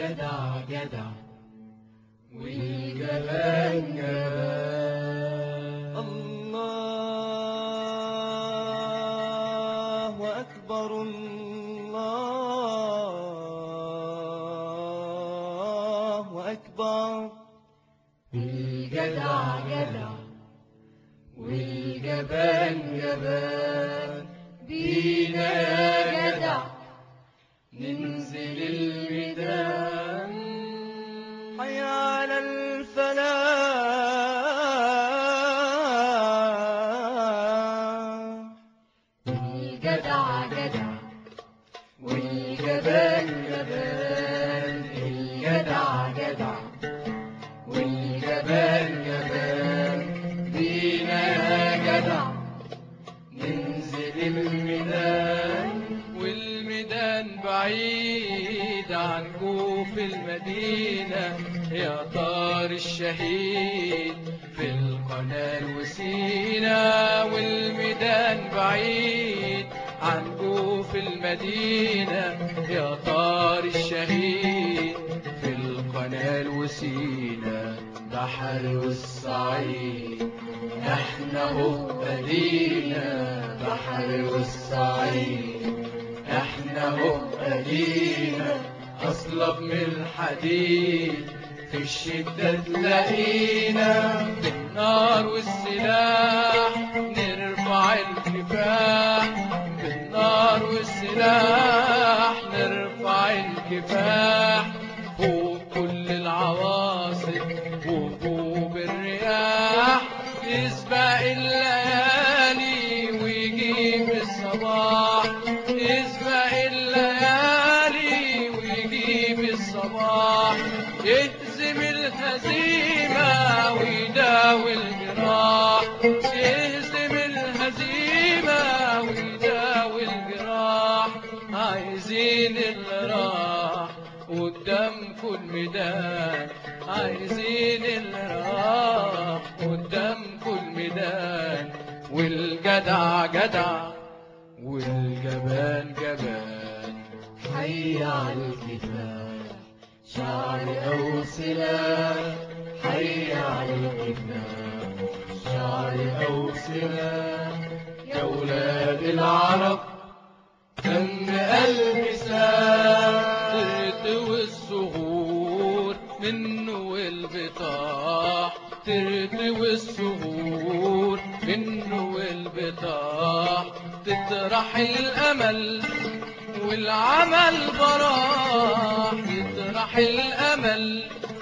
الجدع جدع والجبان جبان الله أكبر الله أكبر الجدع جدع والجبان جبان بينا يا جدع ننزل الميدان حي على الفلاح الجدع جدع والجبان جبان الجدع جدع والجبان جبان بينا يا جدع ننزل الميدان والميدان بعيد عن جوف المدينة يا طار الشهيد في القناة وسينا والميدان بعيد عن جوف المدينة يا طار الشهيد في القناة وسينا بحر والصعيد احنا هو بدينا بحر والصعيد احنا هو بدينا اصلب من الحديد في الشدة تلاقينا بالنار والسلاح نرفع الكفاح بالنار والسلاح نرفع الكفاح فوق كل العواصف وهبوب الرياح يسبق الليالي ويجيب الصباح يسبق الليالي ويجيب الصباح يهزم الهزيمة ويداوي الجراح يهزم الهزيمة ويداوي الجراح عايزين اللي راح قدامكم الميدان عايزين اللي راح قدامكم الميدان والجدع جدع والجبان جبان حي على الكفاح شعر أو سلاح حي على الكفاح شعر أو سلاح يا ولاد العرب دم قلبي ساح ترتوي الزهور منه والبطاح ترتوي الزهور منه والبطاح تطرح الأمل والعمل براح تطرح الأمل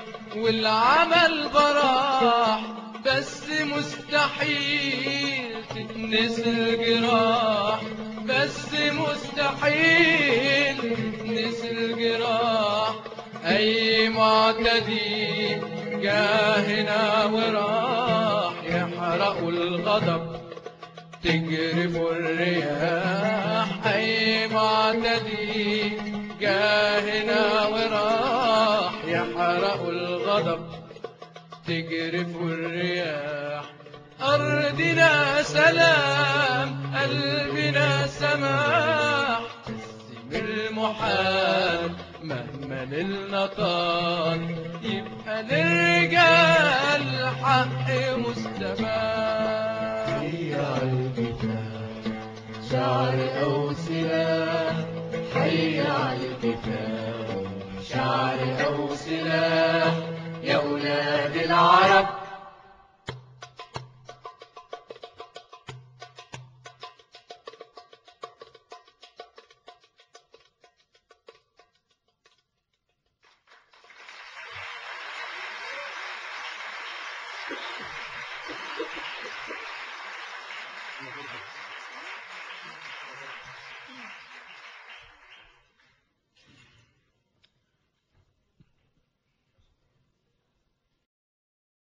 والعمل براح بس مستحيل تتنسي الجراح بس مستحيل تتنسي الجراح أي معتدي جا هنا وراح يحرقوا الغضب تجرف الرياح أي معتدي جا هنا وراح يحرقوا الغضب تجرف الرياح أرضنا سلام قلبنا سماح قسم المحال مهما نلنا طال يبقى نرجع الحق مستمر حي على الكفاح شعر أو سلاح حي على الكفاح شعر أو سلاح يا أولاد العرب Thank you.